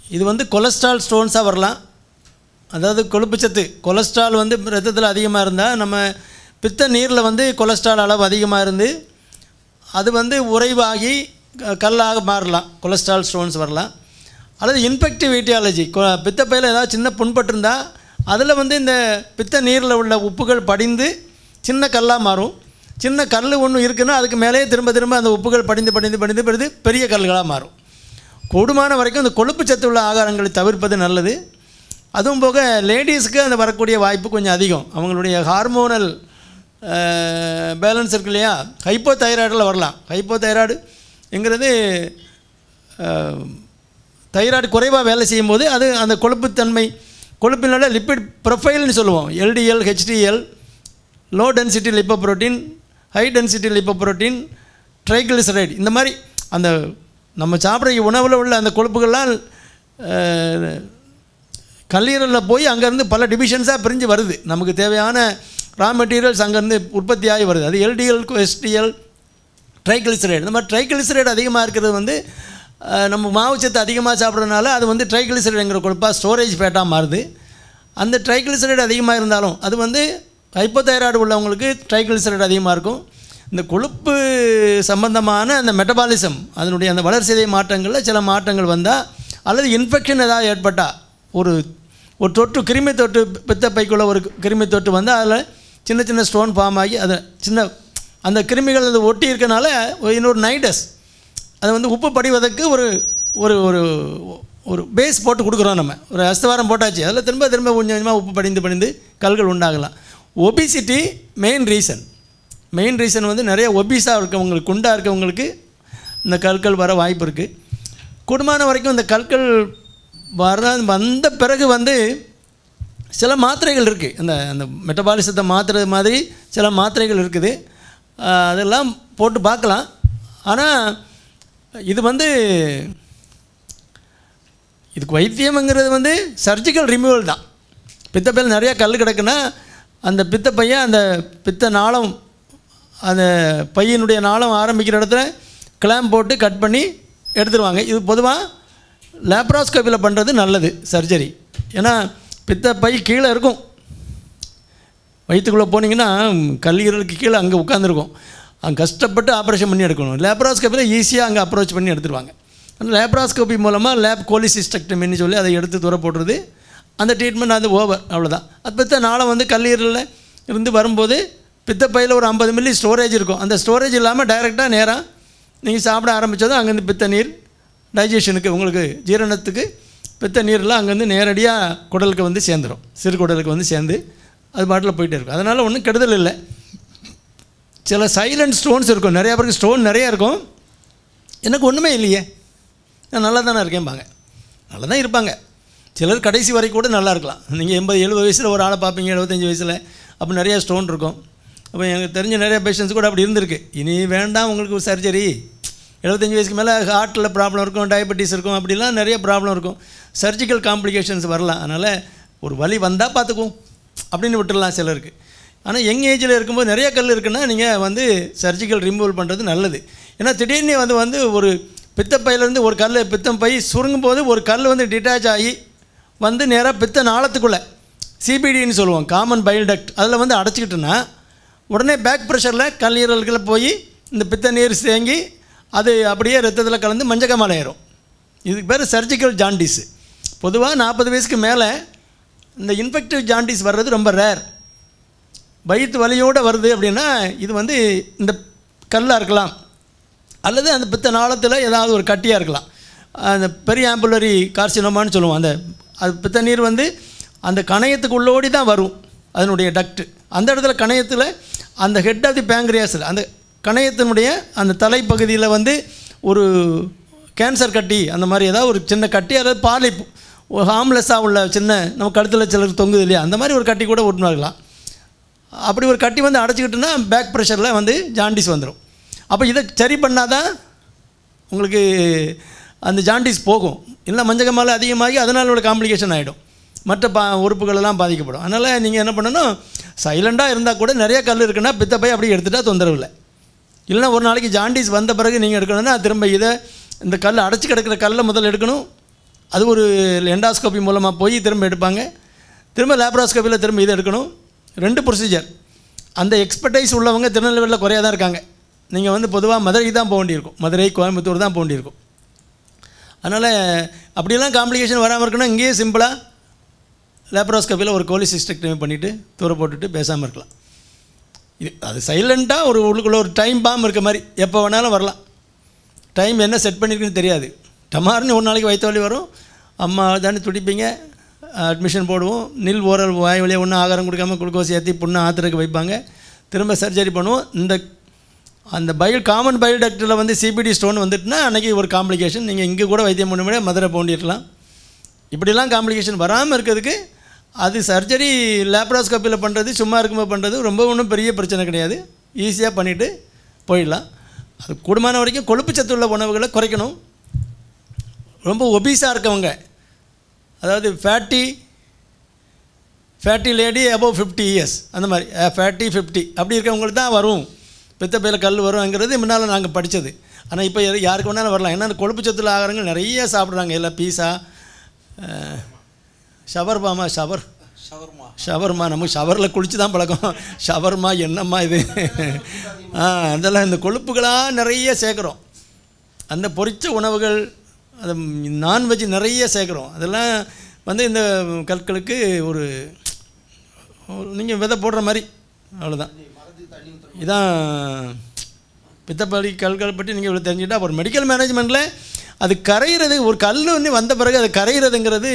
இது வந்து கொலஸ்ட்ரால் ஸ்டோன்ஸாக வரலாம் அதாவது கொழுப்புச்சத்து கொலஸ்ட்ரால் வந்து ரத்தத்தில் அதிகமாக இருந்தால் நம்ம பித்த நீரில் வந்து கொலஸ்ட்ரால் அளவு அதிகமாக இருந்து அது வந்து உறைவாகி க- கல்லாக மாறலாம் கொலஸ்ட்ரால் ஸ்டோன்ஸ் வரலாம் அல்லது இன்ஃபெக்டிவ் ஈட்டியாலஜி பித்தப்பையில் ஏதாவது சின்ன புண்பட்டிருந்தா அதில் வந்து இந்த பித்த நீரில் உள்ள உப்புகள் படிந்து சின்ன கல்லாக மாறும் சின்ன கல் ஒன்று இருக்குன்னா அதுக்கு மேலேயே திரும்ப திரும்ப அந்த உப்புகள் படிந்து படிந்து படிந்து படிந்து பெரிய கல்லுகளாக மாறும் கூடுமான வரைக்கும் இந்த கொழுப்பு சத்து உள்ள ஆகாரங்களை தவிர்ப்பது நல்லது அதுவும் போக லேடிஸ்க்கு அந்த வரக்கூடிய வாய்ப்பு கொஞ்சம் அதிகம் அவங்களுடைய ஹார்மோனல் பேலன்ஸ் இருக்கு இல்லையா ஹைப்போ தைராய்டில் வரலாம் ஹைப்போ தைராய்டுங்கிறது தைராய்டு குறைவாக வேலை செய்யும்போது அது அந்த கொழுப்புத்தன்மை கொழுப்பினால லிப்பிட் ப்ரொஃபைல்னு சொல்லுவோம் LDL HDL low density lipoprotein high density lipoprotein triglyceride இந்த மாதிரி அந்த நம்ம சாப்பிட்ற உணவில் உள்ள அந்த கொழுப்புகள்லாம் அஹ், கல்லீரலில் போய் அங்கேருந்து பல டிவிஷன்ஸாக பிரிஞ்சு வருது நமக்கு தேவையான ரா மெட்டீரியல்ஸ் அங்கேருந்து உற்பத்தி ஆகி வருது அது எல்டிஎல் எஸ்டிஎல் ட்ரைகிளிசரைடு இந்த மாதிரி ட்ரைகிளிசரைடு அதிகமாக இருக்கிறது வந்து அஹ், நம்ம மாவுச்சத்து அதிகமாக சாப்பிட்றதுனால அது வந்து ட்ரைகிளிசரைடுங்கிற கொழுப்பாக ஸ்டோரேஜ் ஃபேட்டாக மாறுது அந்த ட்ரைகிளிசரைடு அதிகமாக இருந்தாலும் அது வந்து ஹைப்போதைராய்டு உள்ளவங்களுக்கு ட்ரைகிளிசரைடு அதிகமாக இருக்கும் இந்த கொழுப்பு சம்பந்தமான அந்த மெட்டபாலிசம் அதனுடைய அந்த வளர்சிதை மாற்றங்களில் சில மாற்றங்கள் வந்தால் அல்லது இன்ஃபெக்ஷன் ஏதாவது ஏற்பட்டால் ஒரு ஒரு தொற்று கிருமி தொற்று பித்தப்பைக்குள்ளே ஒரு கிருமி தொற்று வந்தால் அதில் சின்ன சின்ன ஸ்டோன் ஃபார்ம் ஆகி அதை சின்ன அந்த கிருமிகள் அது ஒட்டி இருக்கனால ஒரு இன்னொரு நைடஸ் அது வந்து உப்பு படிவதற்கு ஒரு ஒரு ஒரு ஒரு பேஸ் போட்டு கொடுக்குறோம் நம்ம ஒரு அஸ்தவாரம் போட்டாச்சு அதில் திரும்ப திரும்ப கொஞ்சம் கொஞ்சமாக உப்பு படிந்து படிந்து கல்கள் உண்டாகலாம் obesity main reason main reason வந்து நிறைய ஒபிஸாக இருக்கவங்களுக்கு குண்டாக இருக்கவங்களுக்கு இந்த கற்கள் வர வாய்ப்பு இருக்குது கூடுமான வரைக்கும் இந்த கற்கள் வர வந்த பிறகு வந்து சில மாத்திரைகள் இருக்குது அந்த அந்த மெட்டபாலிசத்தை மாற்றுறது மாதிரி சில மாத்திரைகள் இருக்குது ஆஹ் அதெல்லாம் போட்டு பார்க்கலாம் ஆனால் இது வந்து இதுக்கு வைத்தியம்ங்கிறது வந்து சர்ஜிக்கல் ரிமூவல் தான் பித்தப்பையில் நிறையா கல் கிடக்குன்னா அந்த பித்தப்பையை அந்த பித்த நாளம் அந்த பையனுடைய நாளம் ஆரம்பிக்கிற இடத்துல கிளாம் போட்டு கட் பண்ணி எடுத்துருவாங்க இது பொதுவாக லேப்ராஸ்கோப்பியில் பண்ணுறது நல்லது சர்ஜரி ஏன்னா பித்தப்பை கீழே இருக்கும் வயிற்றுக்குள்ளே போனீங்கன்னா கல்லீரலுக்கு கீழே அங்கே உட்காந்துருக்கும் அங்கே கஷ்டப்பட்டு ஆப்ரேஷன் பண்ணி எடுக்கணும் லேப்ராஸ்கோப்பியில் ஈஸியாக அங்கே அப்ரோச் பண்ணி எடுத்துருவாங்க ஆனால் லேப்ராஸ்கோப்பி மூலமாக லேப் கோலிசிஸ்டக்டமின்னு சொல்லி அதை எடுத்து தூர போடுறது அந்த ட்ரீட்மெண்ட் அது ஓவர் அவ்வளோதான் அது பித்த நாளம் வந்து கல்லீரலில் இருந்து வரும்போது பித்தப்பையில் ஒரு ஐம்பது மில்லி ஸ்டோரேஜ் இருக்கும் அந்த ஸ்டோரேஜ் இல்லாமல் டைரெக்டாக நேராக நீங்கள் சாப்பிட ஆரம்பித்ததும் அங்கேருந்து பித்த நீர் டைஜஷனுக்கு உங்களுக்கு ஜீரணத்துக்கு பித்த நீர்லாம் அங்கேருந்து நேரடியாக குடலுக்கு வந்து சேர்ந்துடும் சிறு குடலுக்கு வந்து சேர்ந்து அது பாட்டில் போயிட்டே இருக்கும் அதனால் ஒன்றும் கெடுதல் இல்லை சில சைலண்ட் ஸ்டோன்ஸ் இருக்கும் நிறையா பேருக்கு ஸ்டோன் நிறையா இருக்கும் எனக்கு ஒன்றுமே இல்லையே நான் நல்லா தானே இருக்கேன்பாங்க நல்லா தான் இருப்பாங்க சிலர் கடைசி வரைக்கும் கூட நல்லா இருக்கலாம் நீங்கள் எண்பது எழுபது வயசில் ஒரு ஆளை பார்ப்பீங்க எழுபத்தஞ்சி வயசில் அப்போ நிறைய ஸ்டோன் இருக்கும் அப்போ எனக்கு தெரிஞ்ச நிறைய பேஷண்ட்ஸ் கூட அப்படி இருந்திருக்கு இனி வேண்டாம் உங்களுக்கு ஒரு சர்ஜரி எழுபத்தஞ்சி வயசுக்கு மேலே ஹார்ட்டில் ப்ராப்ளம் இருக்கும் டயபெட்டிஸ் இருக்கும் அப்படிலாம் நிறைய ப்ராப்ளம் இருக்கும் சர்ஜிக்கல் காம்ப்ளிகேஷன்ஸ் வரலாம் அதனால் ஒரு வலி வந்தால் பார்த்துக்குவோம் அப்படின்னு விட்டுடலாம் சிலருக்கு ஆனால் யங் ஏஜில் இருக்கும்போது நிறைய கல் இருக்குன்னா நீங்கள் வந்து சர்ஜிக்கல் ரிமூவல் பண்ணுறது நல்லது ஏன்னா திடீர்னு வந்து வந்து ஒரு பித்தப்பையிலேருந்து ஒரு கல் பித்தம் பை சுருங்கும் போது ஒரு கல் வந்து டிட்டாச் ஆகி வந்து நேராக பித்த நாளத்துக்குள்ளே சிபிடின்னு சொல்லுவோம் காமன் பைல் டக்ட் அதில் வந்து அடைச்சிக்கிட்டுனா உடனே பேக் ப்ரெஷரில் கல்லீரல்களை போய் இந்த பித்த நீர் தேங்கி அது அப்படியே ரத்தத்தில் கலந்து மஞ்சக்கமாலை ஏறும் இதுக்கு பேர் சர்ஜிக்கல் ஜாண்டிஸ் பொதுவாக நாற்பது வயசுக்கு மேலே இந்த இன்ஃபெக்டிவ் ஜாண்டிஸ் வர்றது ரொம்ப ரேர் வயிற்று வலியோடு வருது அப்படின்னா இது வந்து இந்த கல்லாக இருக்கலாம் அல்லது அந்த பித்த நாளத்தில் ஏதாவது ஒரு கட்டியாக இருக்கலாம் அந்த பெரிய ஆம்புலரி கார்சினோமான்னு சொல்லுவோம் அந்த அது பித்த நீர் வந்து அந்த கணையத்துக்கு உள்ளோடி தான் வரும் அதனுடைய டக்ட் அந்த இடத்துல கணையத்தில் அந்த ஹெட் ஆஃப் தி பேங்க்ரியாஸில் அந்த கணையத்தினுடைய அந்த தலைப்பகுதியில் வந்து ஒரு கேன்சர் கட்டி அந்த மாதிரி ஏதாவது ஒரு சின்ன கட்டி அதாவது பாலிப் ஒரு ஹார்ம்லெஸ்ஸாக உள்ள சின்ன நம்ம கழுத்தில் சிலருக்கு தொங்குது இல்லையா அந்த மாதிரி ஒரு கட்டி கூட உருவாகலாம் அப்படி ஒரு கட்டி வந்து அடைச்சிக்கிட்டுனா பேக் ப்ரெஷரில் வந்து ஜாண்டிஸ் வந்துடும் அப்போ இதை சரி பண்ணால் தான் உங்களுக்கு அந்த ஜாண்டிஸ் போகும் இல்லை மஞ்சக்கமால அதிகமாகி அதனால உள்ள காம்ப்ளிகேஷன் ஆகிடும் மற்ற பா உறுப்புகளெல்லாம் பாதிக்கப்படும் அதனால் நீங்கள் என்ன பண்ணணும் சைலண்ட்டாக இருந்தால் கூட நிறைய கல் இருக்குன்னா பித்தப்பை அப்படி எடுத்துட்டா தொந்தரவு இல்லை இல்லைன்னா ஒரு நாளைக்கு ஜாண்டிஸ் வந்த பிறகு நீங்கள் எடுக்கணும்னா திரும்ப இதை இந்த கல் அடைச்சி கிடக்கிற கல்லை முதல்ல எடுக்கணும் அது ஒரு எண்டாஸ்கோபி மூலமாக போய் திரும்ப எடுப்பாங்க திரும்ப லேப்ராஸ்கோப்பியில் திரும்ப இது எடுக்கணும் ரெண்டு ப்ரொசீஜர் அந்த எக்ஸ்பர்டைஸ் உள்ளவங்க திருநெல்வேலியில் குறையாக தான் இருக்காங்க நீங்கள் வந்து பொதுவாக மதுரைக்கு தான் போக வேண்டியிருக்கும் மதுரை கோயம்புத்தூர் தான் போக வேண்டியிருக்கும் அதனால் அப்படியெல்லாம் காம்ப்ளிகேஷன் வராமல் இருக்கணும் இங்கேயே சிம்பிளாக லேப்ராஸ்கோப்பியில் ஒரு கோலி சிஸ்டெக்டமி பண்ணிவிட்டு தூர போட்டுட்டு பேசாமல் இருக்கலாம் இது அது சைலண்ட்டாக ஒரு உள்ளுக்குள்ளே ஒரு டைம் பாம் இருக்க மாதிரி எப்போ வேணாலும் வரலாம் டைம் என்ன செட் பண்ணியிருக்குன்னு தெரியாது டமார்னு ஒரு நாளைக்கு வயிற்று வலி வரும் அம்மா தானே துடிப்பீங்க அட்மிஷன் போடுவோம் நில் ஓரல் வாய் வழியாக ஒன்றும் ஆகாரம் கொடுக்காம குளுக்கோஸ் ஏற்றி புண்ணு ஆற்றுறதுக்கு வைப்பாங்க திரும்ப சர்ஜரி பண்ணுவோம் இந்த அந்த பயோ காமன் பயோடாக்டரில் வந்து சிபிடி ஸ்டோன் வந்துட்டுனா அன்றைக்கி ஒரு காம்ப்ளிகேஷன் நீங்கள் இங்கே கூட வைத்தியம் பண்ண முடியாது மதுரை போண்டிருக்கலாம் இப்படிலாம் காம்ப்ளிகேஷன் வராமல் இருக்கிறதுக்கு அது சர்ஜரி லேப்ராஸ்கோப்பியில் பண்ணுறது சும்மா இருக்கும்போது பண்ணுறது ரொம்ப ஒன்றும் பெரிய பிரச்சனை கிடையாது ஈஸியாக பண்ணிவிட்டு போயிடலாம் அது கூடுமான வரைக்கும் கொழுப்பு சத்து உள்ள உணவுகளை குறைக்கணும் ரொம்ப ஒபீஸாக இருக்கவங்க அதாவது fatty fatty lady above fifty years அந்த மாதிரி ஃபேட்டி ஃபிஃப்டி அப்படி இருக்கவங்களுக்கு தான் வரும் பித்தப்பையில் கல் வரும்ங்கிறது முன்னால் நாங்கள் படித்தது ஆனால் இப்போ எது- யாருக்கு வேணாலும் வரலாம் ஏன்னா அந்த கொழுப்பு சத்துல ஆகாரங்கள் நிறைய சாப்பிட்றாங்க எல்லாம் பீஸா ஷவர்பாமா ஷவர் ஷவர்மா ஷவர்மா நமக்கு ஷவரில் குளிச்சு தான் பழக்கம் ஷவர்மா என்னம்மா இது ஆ அதெல்லாம் இந்த கொழுப்புகளாக நிறைய சேர்க்குறோம் அந்த பொரிச்ச உணவுகள் அது நான்வெஜ் நிறைய சேர்க்குறோம் அதெல்லாம் வந்து இந்த கற்களுக்கு ஒரு நீங்கள் விதை போடுற மாதிரி அவ்வளோதான் இதான் பித்தப்பள்ளி கல்களை பற்றி நீங்கள் இவ்வளோ தெரிஞ்சுக்கிட்டா அப்புறம் மெடிக்கல் மேனேஜ்மெண்ட்டில் அது கரையிறது ஒரு கல் வந்து வந்த பிறகு அது கரையிறதுங்கிறது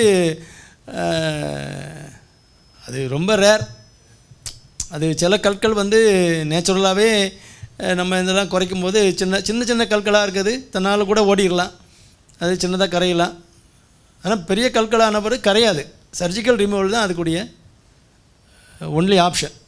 அஹ், அது ரொம்ப ரேர் அது சில கற்கள் வந்து நேச்சுரலாகவே நம்ம இதெல்லாம் குறைக்கும் போது சின்ன சின்ன சின்ன கற்களாக இருக்குது தன்னால் கூட ஓடிடலாம் அது சின்னதாக கரையலாம் ஆனால் பெரிய கற்களான பிறகு கரையாது சர்ஜிக்கல் ரிமூவல் தான் அதுக்குரிய ஒன்லி ஆப்ஷன்